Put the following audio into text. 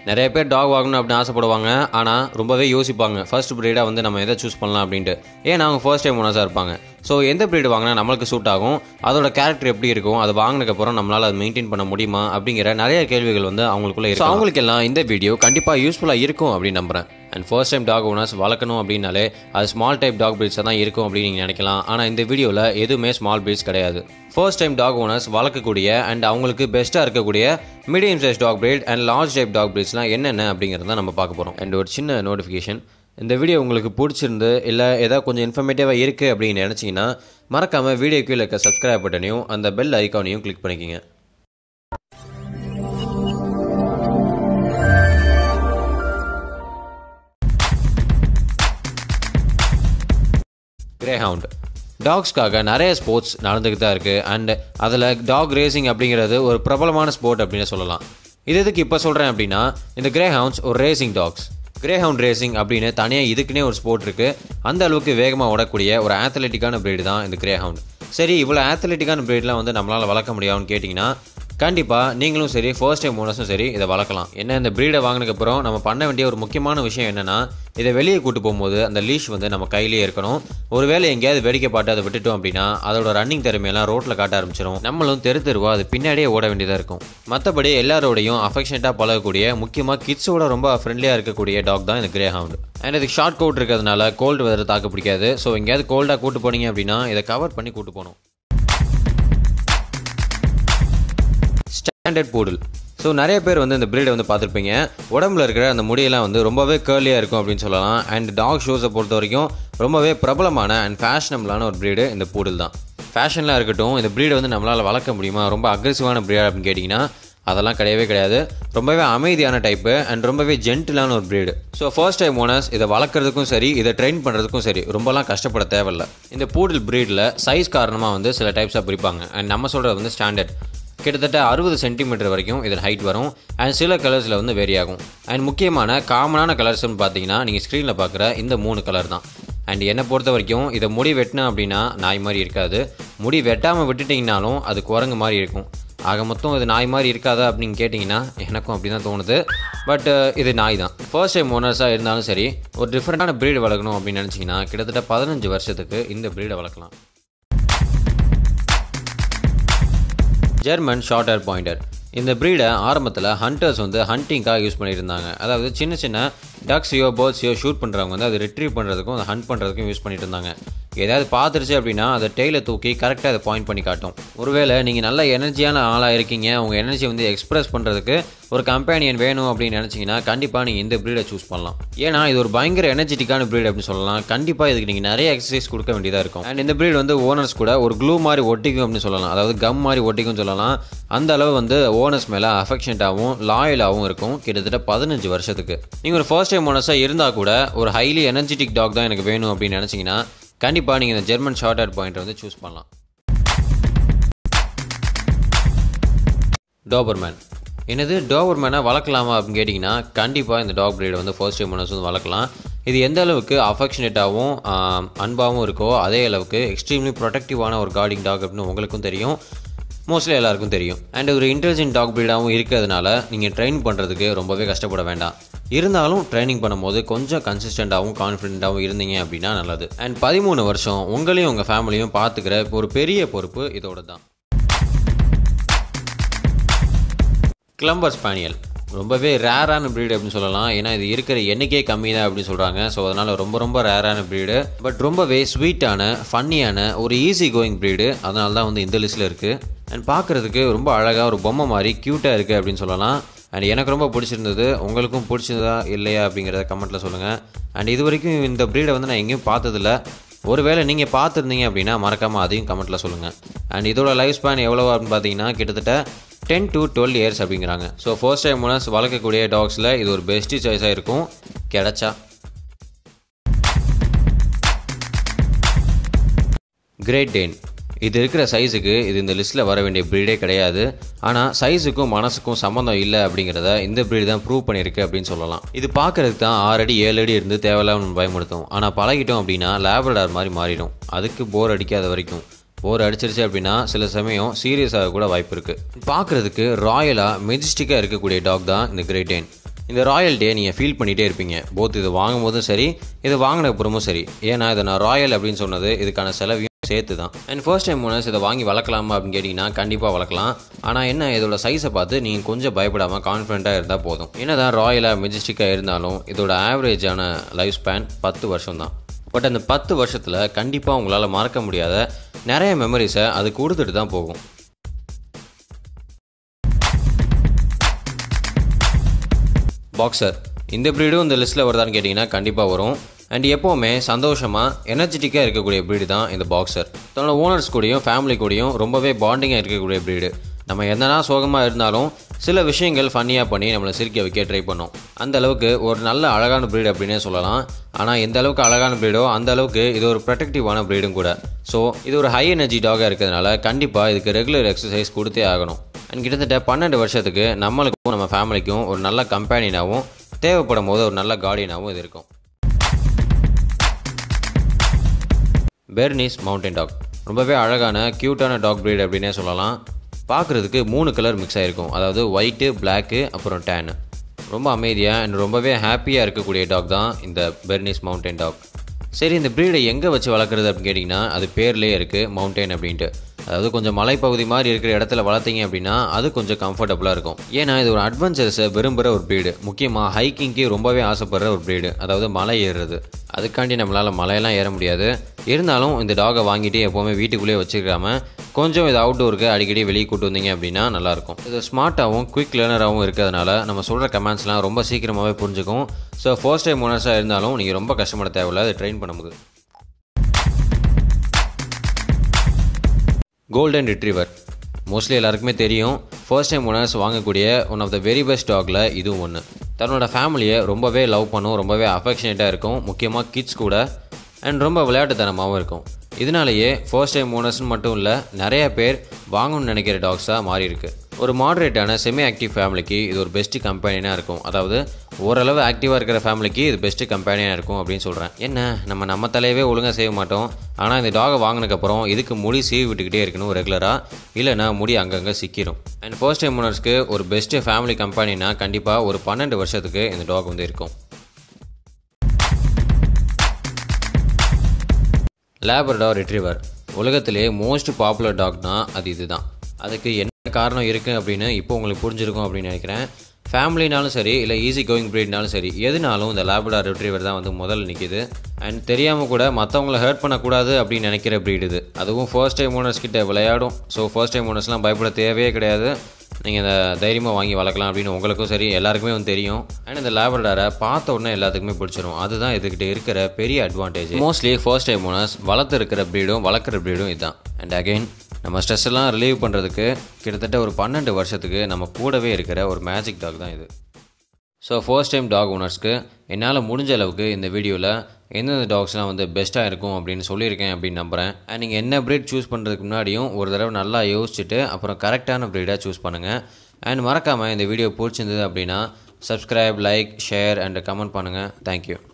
நிறைய பேர் டாக் வாங்கணும் அப்படின்னு ஆசைப்படுவாங்க ஆனால் ரொம்பவே யோசிப்பாங்க ஃபர்ஸ்ட் ப்ரீடாக வந்து நம்ம எதை சூஸ் பண்ணலாம் அப்படின்ட்டு ஏன்னா அவங்க ஃபர்ஸ்ட் டைம் ஓனர்ஸாக இருப்பாங்க ஸோ எந்த ப்ரீடு வாங்கினா நம்மளுக்கு சூட் ஆகும் அதோட கேரக்டர் எப்படி இருக்கும் அது வாங்கினதுக்கப்புறம் நம்மளால் அதை மெயின்டைன் பண்ண முடியுமா அப்படிங்கிற நிறைய கேள்விகள் வந்து அவங்களுக்குள்ள இருக்கு அவங்களுக்கு எல்லாம் இந்த வீடியோ கண்டிப்பாக யூஸ்ஃபுல்லாக இருக்கும் அப்படின்னு நம்புறேன் and first time dog owners வளர்க்கணும் அப்படின்னாலே அது ஸ்மால் டைப் டாக் பிரீட்ஸாக தான் இருக்கும் அப்படின்னு நீங்கள் நினைக்கலாம் ஆனால் இந்த வீடியோவில் எதுவுமே ஸ்மால் பிரீட்ஸ் கிடையாது ஃபர்ஸ்ட் டைம் டாக் ஓனர்ஸ் வளர்க்கக்கூடிய அண்ட் அவங்களுக்கு பெஸ்ட்டாக இருக்கக்கூடிய medium size dog breed and large type dog பிரீட்ஸ்லாம் என்னென்ன அப்படிங்கிறத தான் நம்ம பார்க்க போகிறோம் அண்ட் ஒரு சின்ன நோட்டிஃபிகேஷன் இந்த வீடியோ உங்களுக்கு பிடிச்சிருந்து இல்லை ஏதாவது கொஞ்சம் இன்ஃபர்மேட்டிவாக இருக்குது அப்படின்னு நினச்சிங்கன்னா மறக்காமல் வீடியோ கீழே இருக்க சப்ஸ்கிரைப் பட்டனையும் அந்த பெல் ஐக்கானையும் கிளிக் பண்ணிக்கிங்க கிரேஹவுண்ட் டாக்ஸ்க்காக நிறைய ஸ்போர்ட்ஸ் நடந்துக்கிட்டு தான் இருக்குது அண்ட் அதில் டாக் ரேசிங் அப்படிங்கிறது ஒரு பிரபலமான ஸ்போர்ட் அப்படின்னு சொல்லலாம் இது எதுக்கு இப்போ சொல்கிறேன் அப்படின்னா இந்த கிரேஹவுண்ட்ஸ் ஒரு ரேசிங் டாக்ஸ் கிரேஹவுண்ட் ரேசிங் அப்படின்னு தனியாக இதுக்குன்னே ஒரு ஸ்போர்ட் இருக்குது அந்த அளவுக்கு வேகமாக ஓடக்கூடிய ஒரு ஆத்லெட்டிக்கான பிரீடு தான் இந்த கிரேஹவுண்ட் சரி இவ்வளோ ஆத்லெட்டிக்கான பிரீட்லாம் வந்து நம்மளால் வளர்க்க முடியாதுன்னு கேட்டிங்கன்னா கண்டிப்பாக நீங்களும் சரி ஃபர்ஸ்ட் டைம் ஓனர்ஸும் சரி இதை வளர்க்கலாம் என்ன இந்த ப்ரீடை வாங்கினதுக்கப்புறம் நம்ம பண்ண வேண்டிய ஒரு முக்கியமான விஷயம் என்னென்னா இதை வெளியே கூட்டு போகும்போது அந்த லீஷ் வந்து நம்ம கையிலேயே இருக்கணும் ஒருவேளை எங்கேயாவது வேடிக்கை பாட்டு அதை விட்டுட்டோம் அப்படின்னா அதோட ரன்னிங் திறமையெல்லாம் ரோட்டில் காட்ட ஆரம்பிச்சிடும் நம்மளும் தெரு தெருவா அது பின்னாடியே ஓட வேண்டியதாக இருக்கும் மற்றபடி எல்லாரோடையும் அஃபெக்ஷனட்டாக பழகக்கூடிய முக்கியமாக கிட்ஸோட ரொம்ப ஃப்ரெண்ட்லியாக இருக்கக்கூடிய டாக் தான் இந்த கிரே ஹவுண்ட் அண்ட் இதுக்கு ஷார்ட் கோட் இருக்கிறதுனால கோல்டு வெதர் தாக்க பிடிக்காது ஸோ எங்கேயாவது கோல்டாக கூட்டு போனீங்க அப்படின்னா இதை கவர் பண்ணி கூட்டு போகணும் ஸ்டாண்டர்ட் பூடல் ஸோ நிறைய பேர் வந்து இந்த பிரீடை வந்து பார்த்துருப்பீங்க உடம்புல இருக்கிற அந்த முடியெல்லாம் வந்து ரொம்பவே கேர்லியாக இருக்கும் அப்படின்னு சொல்லலாம் அண்ட் டாக் ஷோஸை பொறுத்த வரைக்கும் ரொம்பவே பிரபலமான அண்ட் ஃபேஷனபிளான ஒரு பிரீடு இந்த பூடல் தான் ஃபேஷனில் இருக்கட்டும் இந்த பிரீடை வந்து நம்மளால் வளர்க்க முடியுமா ரொம்ப அக்ரெசிவான பிரீட் அப்படின்னு கேட்டிங்கன்னா அதெல்லாம் கிடையவே கிடையாது ரொம்பவே அமைதியான டைப்பு அண்ட் ரொம்பவே ஜென்டிலான ஒரு breed so first time owners இதை வளர்க்குறதுக்கும் சரி இதை ட்ரெயின் பண்ணுறதுக்கும் சரி ரொம்பலாம் கஷ்டப்பட தேவையில்ல இந்த பூடல் பிரீடில் சைஸ் காரணமாக வந்து சில டைப்ஸாக பிரிப்பாங்க அண்ட் நம்ம சொல்கிறது வந்து ஸ்டாண்டர்ட் கிட்டத்தட்ட அறுபது சென்டிமீட்டர் வரைக்கும் இதில் ஹைட் வரும் அண்ட் சில கலர்ஸில் வந்து வேரி ஆகும் அண்ட் முக்கியமான காமனான கலர்ஸ்னு பார்த்தீங்கன்னா நீங்கள் ஸ்க்ரீனில் பார்க்குற இந்த மூணு கலர் தான் அண்ட் என்னை பொறுத்த வரைக்கும் இதை முடி வெட்டினா அப்படின்னா நாய் மாதிரி இருக்காது முடி வெட்டாமல் விட்டுட்டிங்கனாலும் அது குரங்கு மாதிரி இருக்கும் ஆக மொத்தம் இது நாய் மாதிரி இருக்காதா அப்படின்னு கேட்டிங்கன்னா எனக்கும் அப்படி தான் தோணுது பட் இது நாய் தான் ஃபர்ஸ்ட் டைம் ஓனர்ஸாக இருந்தாலும் சரி ஒரு டிஃப்ரெண்ட்டான ப்ரீடு வளர்க்கணும் அப்படின்னு நினச்சிங்கன்னா கிட்டத்தட்ட பதினஞ்சு வருஷத்துக்கு இந்த ப்ரீடை வளர்க்கலாம் ஜெர்மன் ஷார்ட் ஹேர் பாயிண்டர் இந்த ப்ரீடை ஆரம்பத்தில் ஹண்டர்ஸ் வந்து ஹண்டிங்காக யூஸ் பண்ணியிருந்தாங்க அதாவது சின்ன சின்ன டக்ஸையோ பேர்ட்ஸையோ ஷூட் பண்ணுறவங்க வந்து அதை ரிட்ரீவ் பண்ணுறதுக்கும் அதை ஹண்ட் பண்ணுறதுக்கும் யூஸ் பண்ணிட்டு இருந்தாங்க ஏதாவது பார்த்துருச்சு அப்படின்னா அதை டெய்லை தூக்கி கரெக்டாக அதை பாயிண்ட் பண்ணி காட்டும் ஒருவேளை நீங்கள் நல்ல எனர்ஜியான ஆளாக இருக்கீங்க உங்கள் எனர்ஜி வந்து எக்ஸ்பிரஸ் பண்ணுறதுக்கு ஒரு கம்பேனியன் வேணும் அப்படின்னு நினச்சிங்கன்னா கண்டிப்பாக நீங்கள் இந்த ப்ரீடை சூஸ் பண்ணலாம் ஏன்னா இது ஒரு பயங்கர எனர்ஜெட்டிக்கான ப்ரீட் அப்படின்னு சொல்லலாம் கண்டிப்பாக இதுக்கு நீங்கள் நிறைய எக்ஸசைஸ் கொடுக்க வேண்டியதாக இருக்கும் அண்ட் இந்த ப்ரீட் வந்து ஓனர்ஸ் கூட ஒரு க்ளூ மாதிரி ஒட்டிக்கும் அப்படின்னு சொல்லலாம் அதாவது கம் மாதிரி ஒட்டிக்கும் சொல்லலாம் அந்த அளவு வந்து ஓனர்ஸ் மேலே அஃபெக்ஷனட்டாகவும் லாயலாகவும் இருக்கும் கிட்டத்தட்ட பதினஞ்சு வருஷத்துக்கு நீங்கள் ஒரு ஃபர்ஸ்ட் டைம் ஓனர்ஸாக இருந்தால் கூட ஒரு ஹைலி எனர்ஜெட்டிக் டாக் தான் எனக்கு வேணும் அப்படின்னு நினச்சிங்கன்னா கண்டிப்பாக நீங்கள் இந்த ஜெர்மன் ஷார்ட் ஹேர் பாயிண்டர் வந்து சூஸ் பண்ணலாம் டாபர்மேன் என்னது டாபர்மேனை வளர்க்கலாமா அப்படின்னு கேட்டிங்கன்னா கண்டிப்பாக இந்த டாக் பிரீடை வந்து ஃபர்ஸ்ட் டைம் ஓனர்ஸ் வந்து வளர்க்கலாம் இது எந்த அளவுக்கு அஃபெக்ஷனேட்டாகவும் அன்பாகவும் இருக்கோ அதே அளவுக்கு எக்ஸ்ட்ரீம்லி ப்ரொடக்டிவான ஒரு கார்டிங் டாக் அப்படின்னு உங்களுக்கும் தெரியும் மோஸ்ட்லி எல்லாருக்கும் தெரியும் அண்ட் ஒரு இன்டெலிஜென்ட் டாக் பிரீடாகவும் இருக்கிறதுனால நீங்கள் ட்ரெயின் பண்ணுறதுக்கு ரொம்பவே கஷ்டப்பட வேண்டாம் இருந்தாலும் ட்ரைனிங் பண்ணும்போது கொஞ்சம் கன்சிஸ்டண்ட்டாகவும் கான்ஃபிடென்ட்டாகவும் இருந்தீங்க அப்படின்னா நல்லது அண்ட் பதிமூணு வருஷம் உங்களையும் உங்கள் ஃபேமிலியும் பார்த்துக்கிற ஒரு பெரிய பொறுப்பு இதோட தான் கிளம்பர் ஸ்பானியல் ரொம்பவே ரேரான ப்ரீடு அப்படின்னு சொல்லலாம் ஏன்னா இது இருக்கிற எண்ணிக்கையே கம்மி தான் அப்படின்னு சொல்கிறாங்க ஸோ அதனால் ரொம்ப ரொம்ப ரேரான ப்ரீடு பட் ரொம்பவே ஸ்வீட்டான ஃபன்னியான ஒரு ஈஸி கோயிங் ப்ரீடு அதனால தான் வந்து இந்த லிஸ்ட்டில் இருக்குது அண்ட் பார்க்குறதுக்கு ரொம்ப அழகாக ஒரு பொம்மை மாதிரி க்யூட்டாக இருக்குது அப்படின்னு சொல்லலாம் அண்ட் எனக்கு ரொம்ப பிடிச்சிருந்தது உங்களுக்கும் பிடிச்சிருந்ததா இல்லையா அப்படிங்கிறத கமெண்ட்டில் சொல்லுங்கள் அண்ட் இது வரைக்கும் இந்த ப்ரீடை வந்து நான் எங்கேயும் பார்த்ததில்ல ஒருவேளை நீங்கள் பார்த்துருந்தீங்க அப்படின்னா மறக்காமல் அதையும் கமெண்ட்டில் சொல்லுங்கள் அண்ட் இதோட லைஃப் ஸ்பேன் எவ்வளோ அப்படின்னு பார்த்தீங்கன்னா கிட்டத்தட்ட டென் டு டுவெல் இயர்ஸ் அப்படிங்கிறாங்க ஸோ ஃபர்ஸ்ட் டைம் ஓனர்ஸ் வளர்க்கக்கூடிய டாக்ஸில் இது ஒரு பெஸ்ட்டு சாய்ஸாக இருக்கும் கிடைச்சா கிரேட் டேன் இது இருக்கிற சைஸுக்கு இது இந்த லிஸ்ட்டில் வர வேண்டிய ப்ரீடே கிடையாது ஆனால் சைஸுக்கும் மனசுக்கும் சம்மந்தம் இல்லை அப்படிங்கிறத இந்த ப்ரீடு தான் ப்ரூவ் பண்ணியிருக்கு அப்படின்னு சொல்லலாம் இது பார்க்கறதுக்கு தான் ஆறு அடி ஏழு அடி இருந்து தேவையில்லாமல் பயமுடுத்தும் ஆனால் பழகிட்டோம் அப்படின்னா லேப்ரடார் மாதிரி மாறிடும் அதுக்கு போர் அடிக்காத வரைக்கும் போர் அடிச்சிருச்சு அப்படின்னா சில சமயம் சீரியஸாக கூட வாய்ப்பு இருக்குது பார்க்குறதுக்கு ராயலாக மெஜிஸ்டிக்காக இருக்கக்கூடிய டாக் தான் இந்த கிரேட் டேன் இந்த ராயல்ட்டியை நீங்கள் ஃபீல் பண்ணிகிட்டே இருப்பீங்க போத் இது வாங்கும்போதும் சரி இது வாங்கின அப்புறமும் சரி ஏன்னா இதை நான் ராயல் அப்படின்னு சொன்னது இதுக்கான செலவையும் சேர்த்து தான் அண்ட் ஃபர்ஸ்ட் டைம் ஓனர்ஸ் இதை வாங்கி வளர்க்கலாமா அப்படின்னு கேட்டிங்கன்னா கண்டிப்பாக வளர்க்கலாம் ஆனால் என்ன இதோட சைஸை பார்த்து நீங்கள் கொஞ்சம் பயப்படாமல் கான்ஃபிடண்ட்டாக இருந்தால் போதும் என்ன தான் ராயலாக மெஜஸ்டிக்காக இருந்தாலும் இதோட ஆவரேஜான லைஃப் ஸ்பேன் பத்து வருஷம் தான் பட் அந்த பத்து வருஷத்தில் கண்டிப்பாக உங்களால் மறக்க முடியாத நிறைய மெமரிஸை அது கொடுத்துட்டு தான் போகும் பாக்ஸர் இந்த ப்ரீடும் இந்த லிஸ்ட்டில் வருதான்னு கேட்டிங்கன்னா கண்டிப்பாக வரும் அண்ட் எப்போவுமே சந்தோஷமாக எனர்ஜெட்டிக்காக இருக்கக்கூடிய ப்ரீடு தான் இந்த பாக்ஸர் தன்னோட ஓனர்ஸ் கூடயும் ஃபேமிலி கூடயும் ரொம்பவே பாண்டிங்காக இருக்கக்கூடிய ப்ரீடு நம்ம என்னன்னா சோகமாக இருந்தாலும் சில விஷயங்கள் ஃபன்னியாக பண்ணி நம்மளை சிரிக்க வைக்க ட்ரை பண்ணோம் அந்த அளவுக்கு ஒரு நல்ல அழகான ப்ரீடு அப்படின்னே சொல்லலாம் ஆனால் எந்த அளவுக்கு அழகான ப்ரீடோ அந்த அளவுக்கு இது ஒரு ப்ரொடெக்டிவான ப்ரீடும் கூட ஸோ இது ஒரு ஹை எனர்ஜி டாகாக இருக்கிறதுனால கண்டிப்பாக இதுக்கு ரெகுலர் எக்ஸசைஸ் கொடுத்தே ஆகணும் அண்ட் கிட்டத்தட்ட பன்னெண்டு வருஷத்துக்கு நம்மளுக்கும் நம்ம ஃபேமிலிக்கும் ஒரு நல்ல கம்பேனியனாகவும் தேவைப்படும் போது ஒரு நல்ல கார்டியனாகவும் இது இருக்கும் பெர்னிஸ் மவுண்டன் டாக் ரொம்பவே அழகான க்யூட்டான டாக் ப்ரீட் அப்படின்னே சொல்லலாம் பார்க்குறதுக்கு மூணு கலர் மிக்ஸ் ஆகிருக்கும் அதாவது ஒயிட்டு பிளாக்கு அப்புறம் டேனு ரொம்ப அமைதியாக அண்ட் ரொம்பவே ஹாப்பியாக இருக்கக்கூடிய டாக் தான் இந்த பெர்னிஸ் மவுண்டன் டாக் சரி இந்த ப்ரீடை எங்கே வச்சு வளர்க்குறது அப்படின்னு கேட்டிங்கன்னா அது பேர்லேயே இருக்குது மவுண்டன் அப்படின்ட்டு அதாவது கொஞ்சம் மலைப்பகுதி மாதிரி இருக்கிற இடத்துல வளர்த்தீங்க அப்படின்னா அது கொஞ்சம் கம்ஃபர்டபுளாக இருக்கும் ஏன்னா இது ஒரு அட்வென்ச்சர்ஸை விரும்புகிற ஒரு ப்ரீடு முக்கியமாக ஹைக்கிங்க்கு ரொம்பவே ஆசைப்படுற ஒரு ப்ரீடு அதாவது மலை ஏறுறது அதுக்காண்டி நம்மளால் மலையெல்லாம் ஏற முடியாது இருந்தாலும் இந்த டாகை வாங்கிட்டு எப்போவுமே வீட்டுக்குள்ளேயே வச்சுக்காம கொஞ்சம் இது அவுட்டோருக்கு அடிக்கடி வெளியே கூட்டு வந்தீங்க அப்படின்னா நல்லாயிருக்கும் இது ஸ்மார்ட்டாகவும் குயிக் லேர்னராகவும் இருக்கிறதுனால நம்ம சொல்கிற கமெண்ட்ஸ்லாம் ரொம்ப சீக்கிரமாகவே புரிஞ்சுக்கும் ஸோ ஃபர்ஸ்ட் டைம் ஓனர்ஸாக இருந்தாலும் நீங்கள் ரொம்ப கஷ்டப்பட தேவையில்ல அதை ட்ரெயின் பண்ண முடியும் கோல்டன் ரிட்ரீவர் மோஸ்ட்லி எல்லாருக்குமே தெரியும் ஃபர்ஸ்ட் டைம் ஓனர்ஸ் வாங்கக்கூடிய one of the very best டாகில் இதுவும் ஒன்று தன்னோட ஃபேமிலியை ரொம்பவே லவ் பண்ணும் ரொம்பவே அஃபெக்ஷனேட்டாக இருக்கும் முக்கியமாக கிட்ஸ் கூட அண்ட் ரொம்ப விளையாட்டுத்தனமாகவும் இருக்கும் இதனாலேயே ஃபர்ஸ்ட் டைம் ஓனர்ஸ்னு மட்டும் இல்லை நிறைய பேர் வாங்கணும்னு நினைக்கிற டாக்ஸாக மாறி இருக்கு ஒரு மாடரேட்டான செமி ஆக்டிவ் ஃபேமிலிக்கு இது ஒரு பெஸ்ட்டு கம்பெனியாக இருக்கும் அதாவது ஓரளவு ஆக்டிவாக இருக்கிற ஃபேமிலிக்கு இது பெஸ்ட்டு கம்பெனியாக இருக்கும் அப்படின்னு சொல்கிறேன் என்ன நம்ம நம்ம தலையவே ஒழுங்காக செய்ய மாட்டோம் ஆனால் இந்த டாகை வாங்கினதுக்கப்புறம் இதுக்கு முடி சீவி விட்டுக்கிட்டே இருக்கணும் ரெகுலராக இல்லைனா முடி அங்கங்கே சிக்கிடும் அண்ட் ஃபர்ஸ்ட் டைம் ஓனர்ஸ்க்கு ஒரு பெஸ்ட்டு ஃபேமிலி கம்பெனினா கண்டிப்பாக ஒரு பன்னெண்டு வருஷத்துக்கு இந்த டாக் வந்து இருக்கும் லேபர்டார் ரிட்ரீவர் உலகத்திலே மோஸ்ட் பாப்புலர் டாக்னா அது இதுதான் அதுக்கு என்ன காரணம் இருக்குது அப்படின்னு இப்போ உங்களுக்கு புரிஞ்சிருக்கும் அப்படின்னு நினைக்கிறேன் ஃபேமிலினாலும் சரி இல்லை ஈஸி கோயிங் ப்ரீட்னாலும் சரி எதுனாலும் இந்த லேபடார் ரிட்ரீவர் தான் வந்து முதல்ல நிற்கிது அண்ட் தெரியாமல் கூட மற்றவங்கள ஹர்ட் பண்ணக்கூடாது அப்படின்னு நினைக்கிற ப்ரீட் இது அதுவும் ஃபர்ஸ்ட் டைம் ஓனர்ஸ் கிட்ட விளையாடும் ஸோ ஃபர்ஸ்ட் டைம் ஓனர்ஸ்லாம் பயப்பட தேவையே கிடையாது நீங்கள் இந்த தைரியமாக வாங்கி வளர்க்கலாம் அப்படின்னு உங்களுக்கும் சரி எல்லாருக்குமே வந்து தெரியும் அண்ட் இந்த லேபர்டாரை பார்த்த உடனே எல்லாத்துக்குமே பிடிச்சிரும் அதுதான் இதுக்கிட்ட இருக்கிற பெரிய advantage mostly first time owners வளர்த்து இருக்கிற ப்ரீடும் வளர்க்குற ப்ரீடும் இதுதான் அண்ட் அகைன் நம்ம ஸ்ட்ரெஸ் எல்லாம் ரிலீவ் பண்ணுறதுக்கு கிட்டத்தட்ட ஒரு பன்னெண்டு வருஷத்துக்கு நம்ம கூடவே இருக்கிற ஒரு மேஜிக் டாக் தான் இது ஸோ ஃபர்ஸ்ட் டைம் டாக் ஓனர்ஸ்க்கு என்னால் முடிஞ்ச அளவுக்கு இந்த வீடியோவில் எந்தெந்த டாக்ஸ்லாம் வந்து பெஸ்ட்டாக இருக்கும் அப்படின்னு சொல்லியிருக்கேன் அப்படின்னு நம்புகிறேன் அண்ட் நீங்கள் என்ன ப்ரீட் சூஸ் பண்ணுறதுக்கு முன்னாடியும் ஒரு தடவை நல்லா யோசிச்சுட்டு அப்புறம் கரெக்டான ப்ரீடாக சூஸ் பண்ணுங்கள் அண்ட் மறக்காமல் இந்த வீடியோ பிடிச்சிருந்தது அப்படின்னா subscribe like share and comment பண்ணுங்கள் தேங்க்யூ